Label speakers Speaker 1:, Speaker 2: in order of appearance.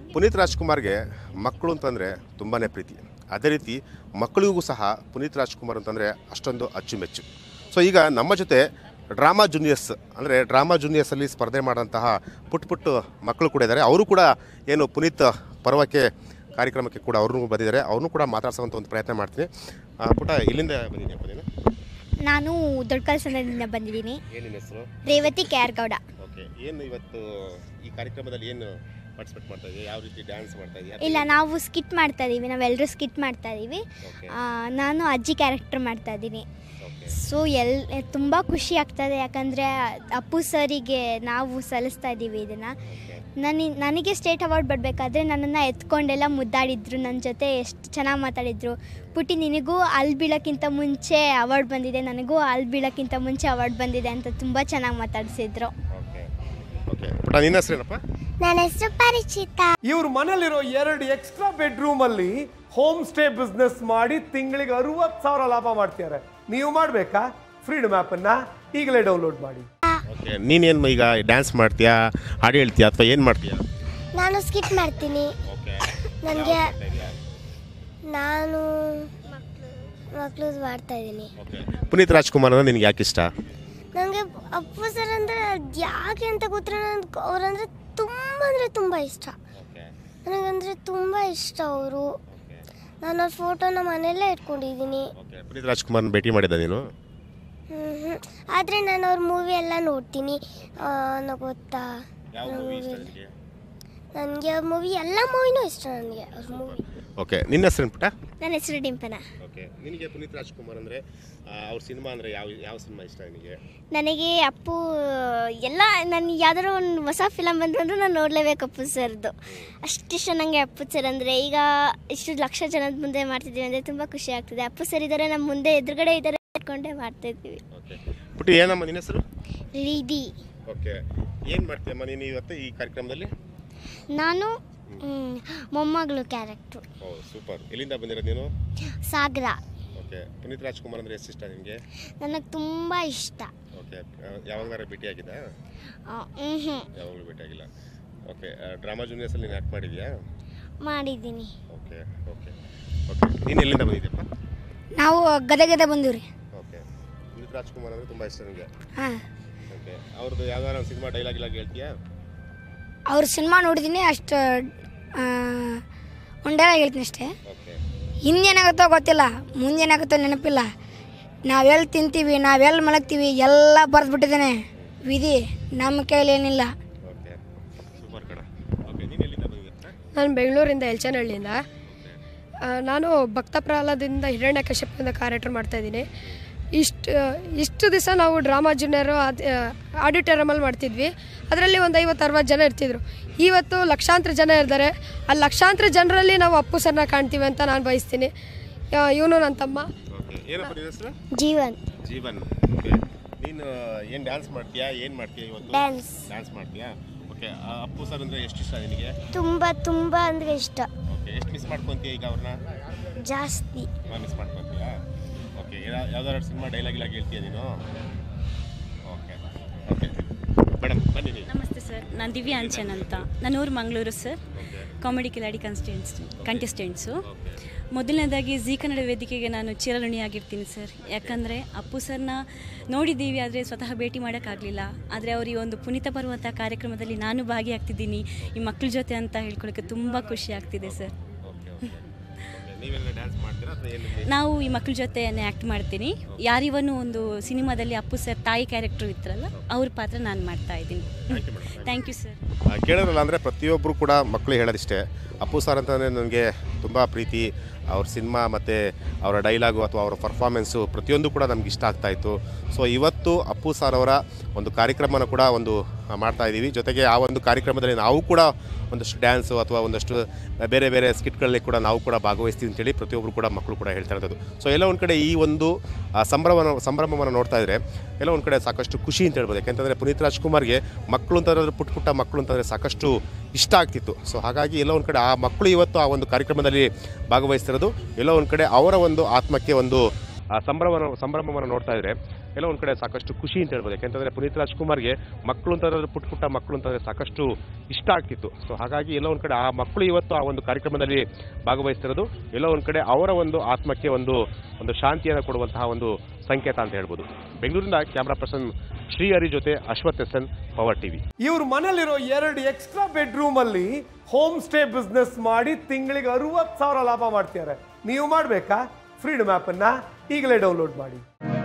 Speaker 1: ಪುನೀತ್ ರಾಜ್ಕುಮಾರ್ಗೆ ಮಕ್ಕಳು ಅಂತಂದರೆ ತುಂಬಾ ಪ್ರೀತಿ ಅದೇ ರೀತಿ ಮಕ್ಕಳಿಗೂ ಸಹ ಪುನೀತ್ ರಾಜ್ಕುಮಾರ್ ಅಂತಂದರೆ ಅಷ್ಟೊಂದು ಅಚ್ಚುಮೆಚ್ಚು ಸೊ ಈಗ ನಮ್ಮ ಜೊತೆ ಡ್ರಾಮಾ ಜೂನಿಯರ್ಸ್ ಅಂದರೆ ಡ್ರಾಮಾ ಜೂನಿಯರ್ಸಲ್ಲಿ ಸ್ಪರ್ಧೆ ಮಾಡೋಂತಹ ಪುಟ್ಟ ಪುಟ್ಟ ಮಕ್ಕಳು ಕೂಡ ಇದ್ದಾರೆ ಅವರು ಕೂಡ ಏನು ಪುನೀತ್ ಪರ್ವಕ್ಕೆ ಕಾರ್ಯಕ್ರಮಕ್ಕೆ ಕೂಡ ಅವ್ರನ್ನೂ ಬಂದಿದ್ದಾರೆ ಅವ್ರನ್ನೂ ಕೂಡ ಮಾತಾಡ್ಸೋವಂಥ ಒಂದು ಪ್ರಯತ್ನ ಮಾಡ್ತೀನಿ ಆ, ಪುಟ ಇಲ್ಲಿಂದ ಬಂದಿದ್ದೀಯಪ್ಪ ನೀನು
Speaker 2: ನಾನು ದೊಡ್ಡ ಕಲ್ಸನದಿಂದ ಬಂದಿದ್ದೀನಿ
Speaker 1: ಏನಿನ ಹೆಸರು
Speaker 2: ರೇವತಿ ಕ್ಯಾರ್ಗೌಡ
Speaker 1: ಓಕೆ ಏನು ಇವತ್ತು ಈ ಕಾರ್ಯಕ್ರಮದಲ್ಲಿ ಏನು ಪಾರ್ಟಿಸಿಪೇಟ್ ಮಾಡ್ತಾ ಇದೆಯಾ ಯಾವ ರೀತಿ ಡ್ಯಾನ್ಸ್ ಮಾಡ್ತಾ ಇದೆಯಾ
Speaker 2: ಇಲ್ಲ ನಾವು ಸ್ಕಿಟ್ ಮಾಡ್ತಾ ಇದ್ದೀವಿ ನಾವೆಲ್ಲರೂ ಸ್ಕಿಟ್ ಮಾಡ್ತಾ ಇದ್ದೀವಿ
Speaker 1: ಓಕೆ
Speaker 2: ಆ, ನಾನು ಅಜ್ಜಿ ಕ್ಯಾರೆಕ್ಟರ್ ಮಾಡ್ತಾ ಇದ್ದೀನಿ
Speaker 1: ಓಕೆ
Speaker 2: ಸೊ ಎಲ್ ತುಂಬ ಖುಷಿ ಆಗ್ತದೆ ಯಾಕಂದರೆ ಅಪ್ಪು ಸರಿಗೆ ನಾವು ಸಲ್ಲಿಸ್ತಾ ಇದ್ದೀವಿ ಇದನ್ನು
Speaker 1: ಓಕೆ
Speaker 2: ನನಗೆ ನನಗೆ ಸ್ಟೇಟ್ ಅವಾರ್ಡ್ ಬರಬೇಕಾದ್ರೆ ನನ್ನನ್ನು ಎತ್ಕೊಂಡೆಲ್ಲ ಮುದ್ದಾಡಿದ್ರು ನನ್ನ ಜೊತೆ ಎಷ್ಟು ಚೆನ್ನಾಗಿ ಮಾತಾಡಿದ್ರು ಪುಟಿ ನಿನಗೂ ಅಲ್ಲಿ ಬೀಳೋಕ್ಕಿಂತ ಮುಂಚೆ ಅವಾರ್ಡ್ ಬಂದಿದೆ ನನಗೂ ಅಲ್ಲಿ ಬೀಳೋಕ್ಕಿಂತ ಮುಂಚೆ ಅವಾರ್ಡ್ ಬಂದಿದೆ ಅಂತ ತುಂಬ ಚೆನ್ನಾಗಿ ಮಾತಾಡಿಸಿದ್ರು
Speaker 1: ಓಕೆ ಓಕೆ ಪುಟ ನಿನ್ನ ಹೆಸರೇನಪ್ಪ
Speaker 2: ನನ್ನ ಹೆಸರು ಪರಿಚಿತ
Speaker 3: ಇವ್ರ ಮನೇಲಿರೋ ಎರಡು ಎಕ್ಸ್ಟ್ರಾ ಬೆಡ್ರೂಮ್ ಅಲ್ಲಿ ಹೋಮ್ ಸ್ಟೇ ಬಿಸ್ನೆಸ್ ಮಾಡಿ ತಿಂಗಳಿಗೆ ಅರವತ್ತು ಸಾವಿರ ಲಾಭ ಮಾಡ್ತಿದ್ದಾರೆ ನೀವು ಮಾಡಬೇಕಾ ಫ್ರೀಡಮ್ ಅನ್ನ ಈಗಲೇ ಡೌನ್ಲೋಡ್ ಮಾಡಿ
Speaker 1: ಓಕೆ ನೀನೇನು ಈಗ ಡ್ಯಾನ್ಸ್ ಮಾಡ್ತೀಯಾ ಹಾಡು ಹೇಳ್ತೀಯಾ ಅಥವಾ ಏನು ಮಾಡ್ತೀಯಾ
Speaker 4: ನಾನು ಸ್ಕಿಟ್ ಮಾಡ್ತೀನಿ
Speaker 1: ಓಕೆ
Speaker 4: ನನಗೆ ನಾನು ಮಕ್ಕಳು ಮಾಡ್ತಾ ಇದ್ದೀನಿ
Speaker 1: ಓಕೆ ಪುನೀತ್ ರಾಜ್ಕುಮಾರ್ ಅಂದ್ರೆ ನಿನಗೆ ಯಾಕೆ ಇಷ್ಟ
Speaker 4: ನನಗೆ ಅಪ್ಪು ಸರ್ ಅಂದರೆ ಯಾಕೆ ಅಂತ ಗೊತ್ತಿಲ್ಲ ನನಗೆ ಅವರಂದರೆ ತುಂಬ ಅಂದರೆ ತುಂಬ ಇಷ್ಟ
Speaker 1: ಓಕೆ
Speaker 4: ನನಗಂದರೆ ತುಂಬ ಇಷ್ಟ ಅವರು ನಾನು ಅವ್ರ ಫೋಟೋನ ಮನೆಯಲ್ಲೇ ಇಟ್ಕೊಂಡಿದ್ದೀನಿ
Speaker 1: ಓಕೆ ಪುನೀತ್ ರಾಜ್ಕುಮಾರ್ನ ಭೇಟಿ ಮಾಡಿದ್ದ ನೀನು
Speaker 4: ಆದರೆ ನಾನು ಅವ್ರ ಮೂವಿ ಎಲ್ಲ ನೋಡ್ತೀನಿ ನನಗೆ ಗೊತ್ತಾ
Speaker 1: ಯಾವ ಮೂವಿ ಇಷ್ಟ ನಿನಗೆ
Speaker 4: ನನಗೆ ಅವ್ರ ಮೂವಿ ಎಲ್ಲ ಮೂವಿನೂ ಇಷ್ಟ ನನಗೆ ಅವ್ರ ಮೂವಿ
Speaker 1: ಓಕೆ ನಿನ್ನ ಹೆಸರೇನು ಪುಟ
Speaker 2: ನನ್ನ ಹೆಸರು ಡಿಂಪನ
Speaker 1: ಓಕೆ ನಿನಗೆ ಪುನೀತ್ ರಾಜ್ಕುಮಾರ್ ಅಂದರೆ ಅವ್ರ ಸಿನಿಮಾ ಅಂದರೆ ಯಾವ ಯಾವ ಸಿನಿಮಾ ಇಷ್ಟ ನಿನಗೆ
Speaker 2: ನನಗೆ ಅಪ್ಪು ಎಲ್ಲ ನಾನು ಯಾವ್ದಾದ್ರು ಒಂದು ಹೊಸ ಫಿಲಮ್ ಬಂದ್ರು ಅಂದ್ರೆ ನಾನು ನೋಡಲೇಬೇಕು ಅಪ್ಪು ಸರ್ದು ಅಷ್ಟಿಷ್ಟ ನನಗೆ ಅಪ್ಪು ಸರ್ ಅಂದರೆ ಈಗ ಇಷ್ಟು ಲಕ್ಷ ಜನದ ಮುಂದೆ ಮಾಡ್ತಿದ್ದೀವಿ ಅಂದರೆ ತುಂಬ ಖುಷಿ ಆಗ್ತಿದೆ ಅಪ್ಪು ಸರ್ ಇದ್ದಾರೆ ನಮ್ಮ ಮುಂದೆ ಎದುರುಗಡೆ ಇದ್ದಾರೆ ಇಟ್ಕೊಂಡೇ ಮಾಡ್ತಾ ಇದ್ದೀವಿ
Speaker 1: ಓಕೆ ಪುಟಿ ಏನಮ್ಮ ನಿನ್ನ ಹೆಸರು
Speaker 2: ರೀದಿ
Speaker 1: ಓಕೆ ಏನು ಮಾಡ್ತೀಯಮ್ಮ ನೀನು ಇವತ್ತು ಈ ಕಾರ್ಯಕ್ರಮದಲ್ಲಿ
Speaker 4: ನಾನು ಮೊಮ್ಮಗಳು ಕ್ಯಾರೆಕ್ಟ್ರು
Speaker 1: ಓ ಸೂಪರ್ ಎಲ್ಲಿಂದ ಬಂದಿರೋದು ನೀನು
Speaker 4: ಸಾಗರ
Speaker 1: ಓಕೆ ಪುನೀತ್ ರಾಜ್ಕುಮಾರ್ ಅಂದರೆ ಎಷ್ಟು ಇಷ್ಟ ನಿನಗೆ
Speaker 4: ನನಗೆ ತುಂಬ ಇಷ್ಟ
Speaker 1: ಓಕೆ ಯಾವಾಗಾರ ಭೇಟಿ ಆಗಿದ್ದಾ
Speaker 4: ಹ್ಞೂ
Speaker 1: ಯಾವಾಗಲೂ ಭೇಟಿ ಆಗಿಲ್ಲ ಓಕೆ ಡ್ರಾಮಾ ಜೂನಿಯರ್ಸಲ್ಲಿ ನೀನು ಆ್ಯಕ್ಟ್ ಮಾಡಿದ್ಯಾ
Speaker 4: ಮಾಡಿದ್ದೀನಿ
Speaker 1: ಓಕೆ ಓಕೆ ಓಕೆ ನೀನು ಎಲ್ಲಿಂದ ಬಂದಿದ್ಯಪ್ಪ
Speaker 2: ನಾವು ಗದಗದ ಬಂದೀವಿ
Speaker 1: ಓಕೆ ಪುನೀತ್ ರಾಜ್ಕುಮಾರ್ ಅಂದರೆ ತುಂಬ ಇಷ್ಟ ನಿನಗೆ
Speaker 2: ಹಾಂ
Speaker 1: ಓಕೆ ಅವ್ರದ್ದು ಯಾವ್ದಾರ ಸಿನಿಮಾ ಡೈಲಾಗ್ ಇಲ್ಲ ಹೇಳ್ತೀಯಾ
Speaker 2: ಅವ್ರ ಸಿನಿಮಾ ನೋಡಿದ್ದೀನಿ ಅಷ್ಟು ಒಂಡೆಲ್ಲ ಹೇಳ್ತೀನಿ ಅಷ್ಟೇ
Speaker 1: ಓಕೆ
Speaker 2: ಹಿಂದೇನಾಗುತ್ತೋ ಗೊತ್ತಿಲ್ಲ ಮುಂದೇನಾಗುತ್ತೋ ನೆನಪಿಲ್ಲ ನಾವೆಲ್ಲಿ ತಿಂತೀವಿ ನಾವೆಲ್ಲಿ ಮಲಗ್ತೀವಿ ಎಲ್ಲ ಬರೆದ್ಬಿಟ್ಟಿದ್ದೇನೆ ವಿಧಿ ನಮ್ಮ ಕೈಲಿ ಏನಿಲ್ಲ
Speaker 1: ಓಕೆ ಸೂಪರ್ ಕಣ ಓಕೆ ನೀನು ಎಲ್ಲಿಂದ ಬಂದಿದ್ಯಾ
Speaker 5: ನಾನು ಬೆಂಗಳೂರಿಂದ ಎಲ್ಚನಹಳ್ಳಿಯಿಂದ ಆ, ನಾನು ಭಕ್ತ ಪ್ರಹ್ಲಾದಿಂದ ಹಿರಣ್ಯ ಕಶ್ಯಪಿಂದ ಕ್ಯಾರೆಕ್ಟರ್ ಮಾಡ್ತಾಯಿದ್ದೀನಿ ಇಷ್ಟು ಇಷ್ಟು ದಿವಸ ನಾವು ಡ್ರಾಮಾ ಜೂನಿಯರು ಆಡಿಟೋರಿಯಮಲ್ಲಿ ಮಾಡ್ತಿದ್ವಿ ಅದರಲ್ಲಿ ಒಂದು ಐವತ್ತು ಅರವತ್ತು ಜನ ಇರ್ತಿದ್ರು ಇವತ್ತು ಲಕ್ಷಾಂತರ ಜನ ಇರ್ತಾರೆ ಆ ಲಕ್ಷಾಂತರ ಜನರಲ್ಲಿ ನಾವು ಅಪ್ಪು ಸರ್ನ ಕಾಣ್ತೀವಿ ಅಂತ ನಾನು ಬಯಸ್ತೀನಿ ಇವನು ನನ್ನ ತಮ್ಮ
Speaker 1: ಓಕೆ ಏನಪ್ಪ ನಿನ್ನ ಹೆಸರು
Speaker 4: ಜೀವನ್
Speaker 1: ಜೀವನ್ ಓಕೆ ನೀನು ಏನು ಡ್ಯಾನ್ಸ್ ಮಾಡ್ತೀಯಾ ಏನು ಮಾಡ್ತೀಯಾ ಇವತ್ತು
Speaker 4: ಡ್ಯಾನ್ಸ್
Speaker 1: ಡ್ಯಾನ್ಸ್ ಮಾಡ್ತೀಯಾ ಓಕೆ ಅಪ್ಪು ಸರ್ ಅಂದರೆ ಎಷ್ಟು ಇಷ್ಟ ನಿನಗೆ
Speaker 4: ತುಂಬ ತುಂಬ ಅಂದರೆ ಇಷ್ಟ
Speaker 1: ಓಕೆ ಎಷ್ಟು ಮಿಸ್ ಮಾಡ್ಕೊತೀಯ ಈಗ ಅವ್ರನ್ನ
Speaker 4: ಜಾಸ್ತಿ
Speaker 1: ಮಿಸ್ ಮಾಡ್ಕೊತೀಯಾ ಓಕೆ ಯಾವ್ದಾದ್ರು ಸಿನಿಮಾ ಡೈಲಾಗ್ ಇಲ್ಲ ಹೇಳ್ತೀಯ ನೀನು ಓಕೆ ಓಕೆ ಮೇಡಮ್ ಬನ್ನಿ ನೀವು
Speaker 6: ನಮಸ್ತೆ ಸರ್ ನಾನು ದಿವ್ಯಾ ಅಂಚನ್ ಅಂತ ನನ್ನ ಊರು ಮಂಗಳೂರು ಸರ್
Speaker 1: ಓಕೆ
Speaker 6: ಕಾಮಿಡಿ ಕಿಲಾಡಿ ಕನ್ಸ್ಟೆಂಟ್ಸ್ ಕಂಟೆಸ್ಟೆಂಟ್ಸು ಮೊದಲನೇದಾಗಿ ಜೀ ಕನ್ನಡ ವೇದಿಕೆಗೆ ನಾನು ಚಿರಋಣಿಯಾಗಿರ್ತೀನಿ ಸರ್ ಯಾಕಂದರೆ ಅಪ್ಪು ಸರ್ನ ನೋಡಿದ್ದೀವಿ ಆದರೆ ಸ್ವತಃ ಭೇಟಿ ಮಾಡೋಕ್ಕಾಗಲಿಲ್ಲ ಆದರೆ ಅವ್ರ ಈ ಒಂದು ಪುನೀತ ಪರ್ವತ ಕಾರ್ಯಕ್ರಮದಲ್ಲಿ ನಾನು ಭಾಗಿಯಾಗ್ತಿದ್ದೀನಿ ಈ ಮಕ್ಕಳ ಜೊತೆ ಅಂತ ಹೇಳ್ಕೊಳ್ಳೋಕ್ಕೆ ತುಂಬ ಖುಷಿ ಆಗ್ತಿದೆ ಸರ್
Speaker 1: ಓಕೆ ಓಕೆ ನೀವೆಲ್ಲ ಡ್ಯಾನ್ಸ್ ಮಾಡ್ತೀರಾ ಅಥವಾ ಏನು
Speaker 6: ನಾವು ಈ ಮಕ್ಕಳ ಜೊತೆ ಆ್ಯಕ್ಟ್ ಮಾಡ್ತೀನಿ ಯಾರಿವನು ಒಂದು ಸಿನಿಮಾದಲ್ಲಿ ಅಪ್ಪು ಸರ್ ತಾಯಿ ಕ್ಯಾರೆಕ್ಟರ್ ಇತ್ತರಲ್ಲ ಅವ್ರ ಪಾತ್ರ ನಾನು ಮಾಡ್ತಾ ಇದ್ದೀನಿ
Speaker 1: thank you madam
Speaker 6: thank you sir
Speaker 1: ಆ, ಕೇಳೋರಲ್ಲ ಅಂದರೆ ಪ್ರತಿಯೊಬ್ಬರು ಕೂಡ ಮಕ್ಕಳು ಹೇಳೋದಿಷ್ಟೇ ಅಪ್ಪು ಸರ್ ಅಂತಂದರೆ ನನಗೆ ತುಂಬ ಪ್ರೀತಿ ಅವ್ರ ಸಿನಿಮಾ ಮತ್ತು ಅವರ ಡೈಲಾಗು ಅಥವಾ ಅವರ ಪರ್ಫಾರ್ಮೆನ್ಸು ಪ್ರತಿಯೊಂದು ಕೂಡ ನಮ್ಗೆ ಇಷ್ಟ ಆಗ್ತಾ ಇತ್ತು ಸೊ ಇವತ್ತು ಅಪ್ಪು ಸರ್ ಅವರ ಒಂದು ಕಾರ್ಯಕ್ರಮನ ಕೂಡ ಒಂದು ಆ, ಮಾಡ್ತಾ ಇದ್ದೀವಿ ಜೊತೆಗೆ ಆ ಒಂದು ಕಾರ್ಯಕ್ರಮದಲ್ಲಿ ನಾವು ಕೂಡ ಒಂದಷ್ಟು ಡ್ಯಾನ್ಸು ಅಥವಾ ಒಂದಷ್ಟು ಬೇರೆ ಬೇರೆ ಸ್ಕಿಟ್ಗಳಲ್ಲಿ ಕೂಡ ನಾವು ಕೂಡ ಭಾಗವಹಿಸ್ತೀವಿ ಅಂತೇಳಿ ಪ್ರತಿಯೊಬ್ಬರು ಕೂಡ ಮಕ್ಕಳು ಕೂಡ ಹೇಳ್ತಾ ಇರೋದು ಸೊ ಎಲ್ಲ ಒಂದು ಕಡೆ ಈ ಒಂದು ಆ, ಸಂಭ್ರಮನ ಸಂಭ್ರಮವನ್ನು ನೋಡ್ತಾ ಇದ್ದರೆ ಎಲ್ಲ ಒಂದು ಕಡೆ ಸಾಕಷ್ಟು ಖುಷಿ ಅಂತ ಹೇಳ್ಬೋದು ಯಾಕೆಂತಂದರೆ ಪುನೀತ್ ರಾಜ್ಕುಮಾರ್ಗೆ ಮಕ್ಕಳು ಅಂತಂದರೆ ಪುಟ್ಟ ಪುಟ್ಟ ಮಕ್ಕಳು ಅಂತಂದರೆ ಸಾಕಷ್ಟು ಇಷ್ಟ ಆಗ್ತಿತ್ತು ಸೊ ಹಾಗಾಗಿ ಎಲ್ಲ ಒಂದು ಕಡೆ ಆ ಮಕ್ಕಳು ಇವತ್ತು ಆ ಒಂದು ಕಾರ್ಯಕ್ರಮದಲ್ಲಿ ಭಾಗವಹಿಸ್ತಿರೋದು ಎಲ್ಲ ಒಂದು ಕಡೆ ಅವರ ಒಂದು ಆತ್ಮಕ್ಕೆ ಒಂದು ಆ ಸಂಭ್ರಮವನ್ನು ಸಂಭ್ರಮವನ್ನು ನೋಡ್ತಾ ಇದ್ರೆ ಎಲ್ಲ ಒಂದು ಕಡೆ ಸಾಕಷ್ಟು ಖುಷಿ ಅಂತ ಹೇಳ್ಬೋದು ಯಾಕೆಂತಂದರೆ ಪುನೀತ್ ರಾಜ್ಕುಮಾರ್ಗೆ ಮಕ್ಕಳು ಅಂತಂದ್ರೆ ಪುಟ್ಟ ಪುಟ್ಟ ಮಕ್ಕಳು ಅಂತಂದರೆ ಸಾಕಷ್ಟು ಇಷ್ಟ ಆಗ್ತಿತ್ತು ಸೊ ಹಾಗಾಗಿ ಎಲ್ಲ ಒಂದು ಕಡೆ ಆ ಮಕ್ಕಳು ಇವತ್ತು ಆ ಒಂದು ಕಾರ್ಯಕ್ರಮದಲ್ಲಿ ಭಾಗವಹಿಸ್ತಿರೋದು ಎಲ್ಲ ಒಂದು ಕಡೆ ಅವರ ಒಂದು ಆತ್ಮಕ್ಕೆ ಒಂದು ಒಂದು ಶಾಂತಿಯನ್ನು ಕೊಡುವಂತಹ ಒಂದು ಸಂಕೇತ ಅಂತ ಹೇಳ್ಬೋದು ಬೆಂಗಳೂರಿನ ಕ್ಯಾಮ್ರಾ ಪರ್ಸನ್ ಶ್ರೀಹರಿ ಜೊತೆ Ashwath S N power TV
Speaker 3: ಇವ್ರ ಮನೇಲಿರೋ ಎರಡು ಎಕ್ಸ್ಟ್ರಾ ಬೆಡ್ರೂಮ್ ಅಲ್ಲಿ ಹೋಮ್ ಸ್ಟೇ ಬಿಸ್ನೆಸ್ ಮಾಡಿ ತಿಂಗಳಿಗೆ ಅರವತ್ತು ಸಾವಿರ ಲಾಭ ಮಾಡ್ತಿದ್ದಾರೆ ನೀವು ಮಾಡಬೇಕಾ ಫ್ರೀಡಮ್ ಆ್ಯಪನ್ನು ಈಗಲೇ ಡೌನ್ಲೋಡ್ ಮಾಡಿ